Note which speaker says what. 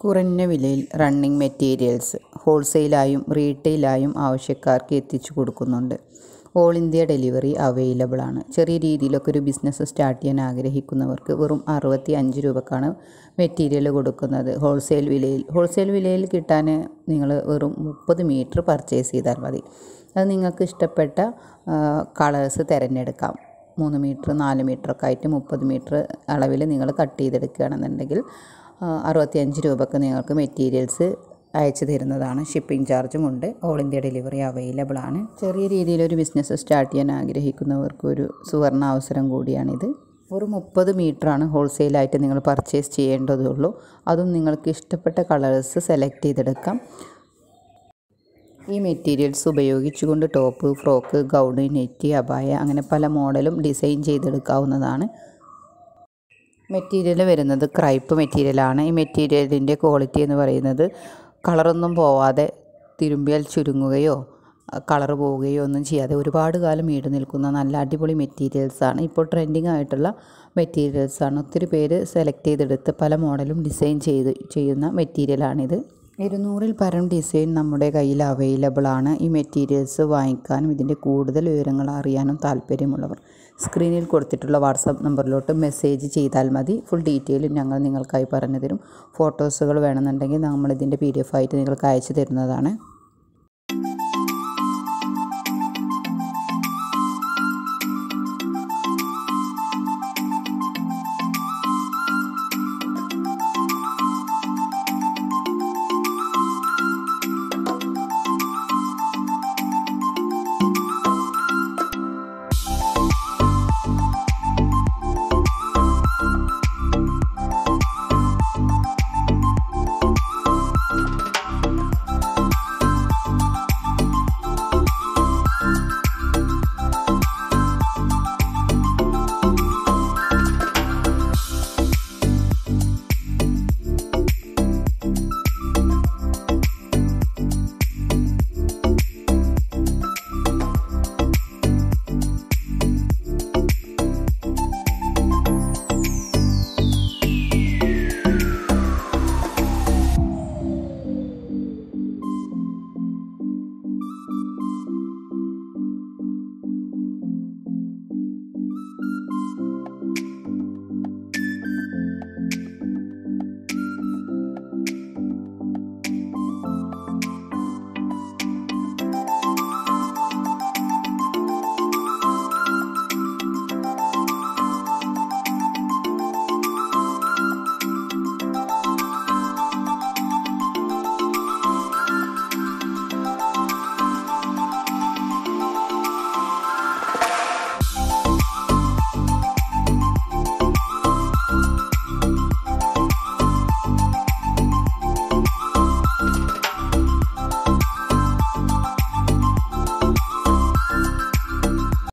Speaker 1: കുറഞ്ഞ വിലയിൽ running materials ഹോൾസെയിലായും റീറ്റെയിലായും ആവശ്യക്കാർക്ക് എത്തിച്ചു കൊടുക്കുന്നുണ്ട് ഓൾ ഇന്ത്യ ഡെലിവറി അവൈലബിൾ ആണ് ചെറിയ രീതിയിലൊക്കെ ഒരു ബിസിനസ് സ്റ്റാർട്ട് ചെയ്യാൻ ആഗ്രഹിക്കുന്നവർക്ക് വെറും അറുപത്തി അഞ്ച് രൂപക്കാണ് മെറ്റീരിയൽ കൊടുക്കുന്നത് ഹോൾസെയിൽ വിലയിൽ ഹോൾസെയിൽ വിലയിൽ കിട്ടാൻ നിങ്ങൾ വെറും മുപ്പത് മീറ്റർ പർച്ചേസ് ചെയ്താൽ മതി അത് നിങ്ങൾക്ക് ഇഷ്ടപ്പെട്ട കളേഴ്സ് തിരഞ്ഞെടുക്കാം മൂന്ന് മീറ്റർ നാല് മീറ്ററൊക്കെ ആയിട്ട് മുപ്പത് മീറ്റർ അളവിൽ നിങ്ങൾ കട്ട് ചെയ്തെടുക്കുകയാണെന്നുണ്ടെങ്കിൽ അറുപത്തിയഞ്ച് രൂപക്ക് നിങ്ങൾക്ക് മെറ്റീരിയൽസ് അയച്ചു തരുന്നതാണ് ഷിപ്പിംഗ് ചാർജും ഉണ്ട് ഓൾ ഇന്ത്യ ഡെലിവറി അവൈലബിൾ ആണ് ചെറിയ രീതിയിലൊരു ബിസിനസ് സ്റ്റാർട്ട് ചെയ്യാൻ ആഗ്രഹിക്കുന്നവർക്ക് ഒരു സുവർണ അവസരം കൂടിയാണിത് ഒരു മുപ്പത് മീറ്ററാണ് ഹോൾസെയിലായിട്ട് നിങ്ങൾ പർച്ചേസ് ചെയ്യേണ്ടതുള്ളൂ അതും നിങ്ങൾക്ക് ഇഷ്ടപ്പെട്ട കളേഴ്സ് സെലക്ട് ചെയ്തെടുക്കാം ഈ മെറ്റീരിയൽസ് ഉപയോഗിച്ചുകൊണ്ട് ടോപ്പ് ഫ്രോക്ക് ഗൗണ് നെറ്റ് അബായ അങ്ങനെ പല മോഡലും ഡിസൈൻ ചെയ്തെടുക്കാവുന്നതാണ് മെറ്റീരിയൽ വരുന്നത് ക്രൈപ്പ് മെറ്റീരിയലാണ് ഈ മെറ്റീരിയലിൻ്റെ ക്വാളിറ്റി എന്ന് പറയുന്നത് കളറൊന്നും പോവാതെ തിരുമ്പിയാൽ ചുരുങ്ങുകയോ കളർ പോവുകയോ ഒന്നും ചെയ്യാതെ ഒരുപാട് കാലം ഈട് നിൽക്കുന്ന നല്ല അടിപൊളി മെറ്റീരിയൽസാണ് ഇപ്പോൾ ട്രെൻഡിങ് ആയിട്ടുള്ള മെറ്റീരിയൽസാണ് ഒത്തിരി പേര് സെലക്ട് ചെയ്തെടുത്ത് പല മോഡലും ഡിസൈൻ ചെയ്ത് ചെയ്യുന്ന മെറ്റീരിയലാണിത് ഇരുന്നൂറിൽ പരം ഡിസൈൻ നമ്മുടെ കയ്യിൽ അവൈലബിൾ ആണ് ഈ മെറ്റീരിയൽസ് വാങ്ങിക്കാനും ഇതിൻ്റെ കൂടുതൽ വിവരങ്ങൾ അറിയാനും താല്പര്യമുള്ളവർ സ്ക്രീനിൽ കൊടുത്തിട്ടുള്ള വാട്സാപ്പ് നമ്പറിലോട്ട് മെസ്സേജ് ചെയ്താൽ മതി ഫുൾ ഡീറ്റെയിലും ഞങ്ങൾ നിങ്ങൾക്കായി പറഞ്ഞു തരും ഫോട്ടോസുകൾ വേണമെന്നുണ്ടെങ്കിൽ നമ്മളിതിൻ്റെ പി ഡി എഫ് ആയിട്ട് നിങ്ങൾക്ക് അയച്ചു തരുന്നതാണ്